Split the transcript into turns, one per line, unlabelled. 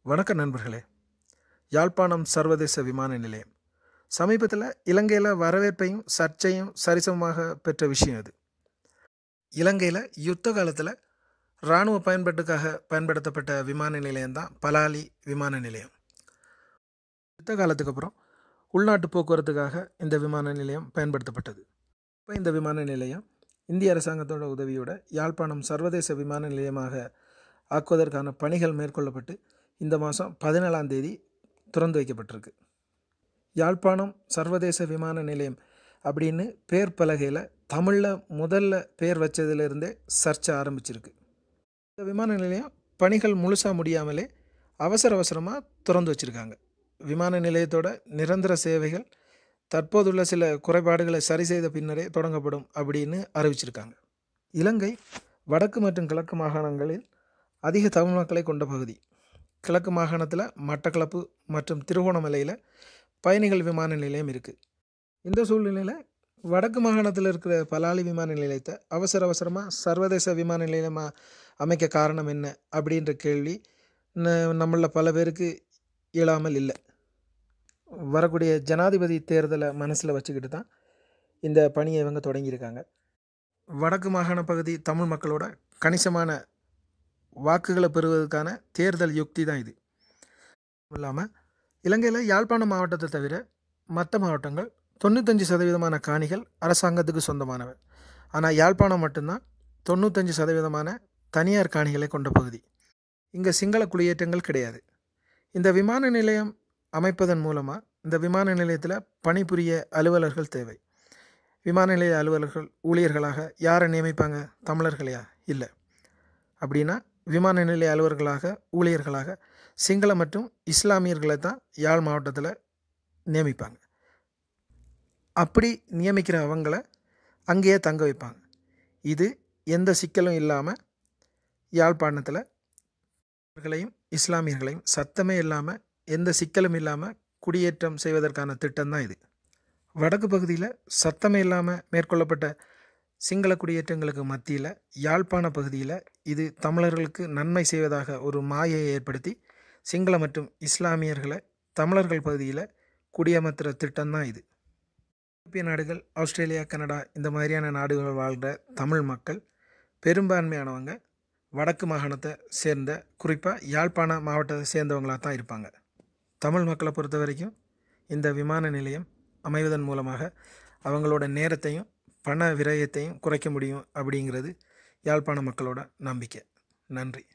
வணக்கம் நண்பர்களே யாழ்ப்பாணம் சர்வதேச விமான நிலையம் சமீபத்தில் இலங்கையில் வரவேற்பையும் சர்ச்சையும் சரிசமமாக பெற்ற விஷயம் இது இலங்கையில் யுத்த காலத்தில் இராணுவ பயன்பாட்டுக்காக பயன்படுத்தப்பட்ட விமான நிலையம் தான் பலாலி விமான நிலையம் யுத்த காலத்துக்கு அப்புறம் உள்நாட்டு போக்குவரத்துக்காக இந்த விமான நிலையம் பயன்படுத்தப்பட்டது இப்போ இந்த விமான நிலையம் இந்திய அரசாங்கத்தோட உதவியோட யாழ்ப்பாணம் சர்வதேச விமான நிலையமாக ஆக்குவதற்கான பணிகள் மேற்கொள்ளப்பட்டு இந்த மாதம் பதினேழாம் தேதி திறந்து வைக்கப்பட்டிருக்கு யாழ்ப்பாணம் சர்வதேச விமான நிலையம் அப்படின்னு பேர் பலகையில் தமிழில் முதல்ல பேர் வச்சதுலேருந்தே சர்ச்சை ஆரம்பிச்சிருக்கு இந்த விமான நிலையம் பணிகள் முழுசாக முடியாமலே அவசர அவசரமாக திறந்து வச்சுருக்காங்க விமான நிலையத்தோட நிரந்தர சேவைகள் தற்போதுள்ள சில குறைபாடுகளை சரி செய்த பின்னரே தொடங்கப்படும் அப்படின்னு அறிவிச்சிருக்காங்க இலங்கை வடக்கு மற்றும் கிழக்கு மாகாணங்களில் அதிக தமிழ் மக்களை கொண்ட பகுதி கிழக்கு மாகாணத்தில் மட்டக்களப்பு மற்றும் திருகோணமலையில் பயணிகள் விமான நிலையம் இருக்குது இந்த சூழ்நிலையில் வடக்கு மாகாணத்தில் இருக்கிற பலாலி விமான நிலையத்தை அவசர அவசரமாக சர்வதேச விமான நிலையமாக அமைக்க காரணம் என்ன அப்படின்ற கேள்வி நம்மளில் பல பேருக்கு இயலாமல் இல்லை வரக்கூடிய ஜனாதிபதி தேர்தலை மனசில் வச்சுக்கிட்டு தான் இந்த பணியை இவங்க தொடங்கியிருக்காங்க வடக்கு மாகாண பகுதி தமிழ் மக்களோட கணிசமான வாக்குகளை பெறுவதற்கான தேர்தல் யுக்தி தான் இது இல்லாமல் இலங்கையில் யாழ்ப்பாணம் மாவட்டத்தை தவிர மற்ற மாவட்டங்கள் தொண்ணூத்தஞ்சு சதவீதமான காணிகள் அரசாங்கத்துக்கு சொந்தமானவை ஆனால் யாழ்ப்பாணம் மட்டும்தான் தொண்ணூத்தஞ்சு சதவீதமான தனியார் காணிகளை கொண்ட பகுதி இங்கே சிங்கள குடியேற்றங்கள் கிடையாது இந்த விமான நிலையம் அமைப்பதன் மூலமாக இந்த விமான நிலையத்தில் பணிபுரிய அலுவலர்கள் தேவை விமான நிலைய அலுவலர்கள் ஊழியர்களாக யாரை நியமிப்பாங்க தமிழர்களையா இல்லை அப்படின்னா விமான நிலைய அலுவலர்களாக ஊழியர்களாக சிங்கள மற்றும் இஸ்லாமியர்களை தான் யாழ் மாவட்டத்தில் நியமிப்பாங்க அப்படி நியமிக்கிற அவங்கள அங்கேயே தங்க வைப்பாங்க இது எந்த சிக்கலும் இல்லாமல் யாழ்ப்பாணத்தில் அவர்களையும் இஸ்லாமியர்களையும் சத்தமே இல்லாமல் எந்த சிக்கலும் இல்லாமல் குடியேற்றம் செய்வதற்கான திட்டம் தான் இது வடக்கு பகுதியில் சத்தமே இல்லாமல் மேற்கொள்ளப்பட்ட சிங்கள குடியேற்றங்களுக்கு மத்தியில் யாழ்ப்பாண பகுதியில் இது தமிழர்களுக்கு நன்மை செய்வதாக ஒரு மாயை ஏற்படுத்தி சிங்கள மற்றும் இஸ்லாமியர்களை தமிழர்கள் பகுதியில் குடியமர்த்துகிற திட்டம் தான் இது ஐரோப்பிய நாடுகள் ஆஸ்திரேலியா கனடா இந்த மாதிரியான நாடுகள் வாழ்கிற தமிழ் மக்கள் பெரும்பான்மையானவங்க வடக்கு மாகாணத்தை சேர்ந்த குறிப்பாக யாழ்ப்பாண மாவட்டத்தை சேர்ந்தவங்களாக தான் இருப்பாங்க தமிழ் மக்களை பொறுத்த வரைக்கும் இந்த விமான நிலையம் அமைவதன் மூலமாக அவங்களோட நேரத்தையும் பண விரயத்தையும் குறைக்க முடியும் அப்படிங்கிறது யாழ்ப்பாண மக்களோட நம்பிக்கை நன்றி